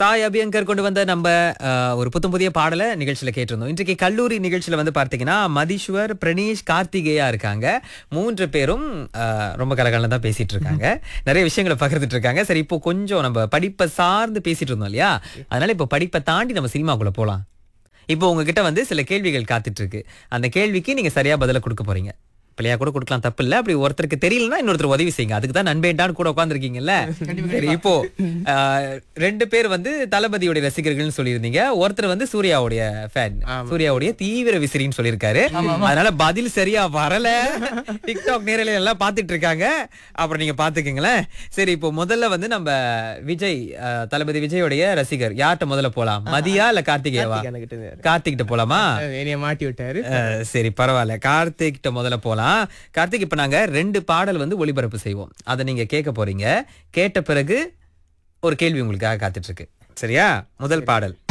சாய் அபியங்கர் கொண்டு வந்த நம்ம அஹ், ஒரு புத்தம் புதிய பாடலை நிகழ்ச்சியில கேட்டிருந்தோம் இன்றைக்கு கல்லூரி நிகழ்ச்சியில வந்து பார்த்தீங்கன்னா மதீஸ்வர் பிரணீஷ் கார்த்திகேயா இருக்காங்க மூன்று பேரும் அஹ், ரொம்ப கலகலம் தான் பேசிட்டு இருக்காங்க நிறைய விஷயங்களை பகிர்ந்துட்டு இருக்காங்க சரி இப்போ கொஞ்சம் நம்ம படிப்பை சார்ந்து பேசிட்டு இருந்தோம் இல்லையா அதனால இப்போ படிப்பை தாண்டி நம்ம சினிமாக்குள்ள போலாம் இப்போ உங்ககிட்ட வந்து சில கேள்விகள் காத்துட்டு இருக்கு அந்த கேள்விக்கு நீங்க சரியா பதில கொடுக்க போறீங்க பிள்ளையா கூட கொடுக்கலாம் தப்பு இல்ல அப்படி ஒருத்தருக்கு தெரியலன்னா இன்னொருத்தர் உதவி செய்யுங்க அதுக்கு தான் நண்பேண்டான்னு கூட உட்காந்துருக்கீங்கல்ல சரி இப்போ ஆஹ், ரெண்டு பேர் வந்து தளபதியோட ரசிகர்கள்னு சொல்லியிருந்தீங்க ஒருத்தர் வந்து சூர்யாவுடைய ஃபேன் சூர்யாவுடைய தீவிர விசிறின்னு சொல்லியிருக்காரு அதனால பதில் சரியா வரல டிக்டாக் நேரலை எல்லாம் பார்த்துட்டு இருக்காங்க அப்புறம் நீங்க பாத்துக்கீங்களேன் சரி இப்போ முதல்ல வந்து நம்ம விஜய் ஆஹ், தளபதி விஜயோடைய ரசிகர் யார்கிட்ட முதல்ல போலாம் மதியா இல்ல கார்த்திகேயவா என்கிட்ட இருந்தாரு. கார்த்திகிட்ட போலாமா என்னைய மாட்டி விட்டாரு அஹ், சரி பரவாயில்ல கார்த்திக் கிட்ட முதல்ல போலாம் கார்த்திக் இப்ப நாங்க ரெண்டு பாடல் வந்து ஒளிபரப்பு செய்வோம் அதை நீங்க கேட்க போறீங்க கேட்ட பிறகு ஒரு கேள்வி உங்களுக்காக காத்துட்டு இருக்கு சரியா முதல் பாடல்